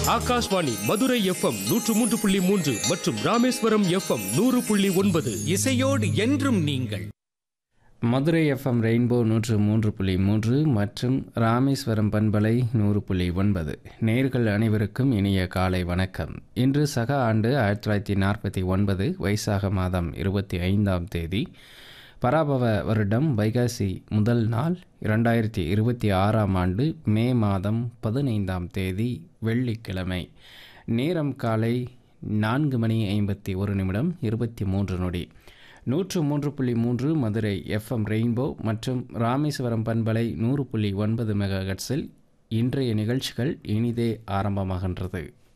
Akashvani Madurai FM நூற்று மூன்று புள்ளி மூன்று மற்றும் ராமேஸ்வரம் எஃப்எம் நூறு புள்ளி ஒன்பது இசையோடு என்றும் நீங்கள் மதுரை எஃப்எம் ரெயின்போ நூற்று மூன்று புள்ளி மூன்று மற்றும் ராமேஸ்வரம் பண்பலை நூறு புள்ளி ஒன்பது நேர்கள் அனைவருக்கும் இனிய காலை வணக்கம் இன்று சக ஆண்டு ஆயிரத்தி தொள்ளாயிரத்தி நாற்பத்தி ஒன்பது வைசாக மாதம் இருபத்தி ஐந்தாம் தேதி பராபவ வருடம் வைகாசி முதல் நாள் இரண்டாயிரத்தி இருபத்தி ஆறாம் ஆண்டு மே மாதம் பதினைந்தாம் தேதி வெள்ளிக்கிழமை நேரம் காலை நான்கு மணி ஐம்பத்தி ஒரு நிமிடம் இருபத்தி மூன்று நொடி நூற்று மூன்று புள்ளி மூன்று மதுரை எஃப்எம் ரெயின்போ மற்றும் ராமேஸ்வரம் பண்பலை நூறு புள்ளி ஒன்பது மெகாஹெட்ஸில் இன்றைய நிகழ்ச்சிகள் இனிதே ஆரம்பமாகின்றது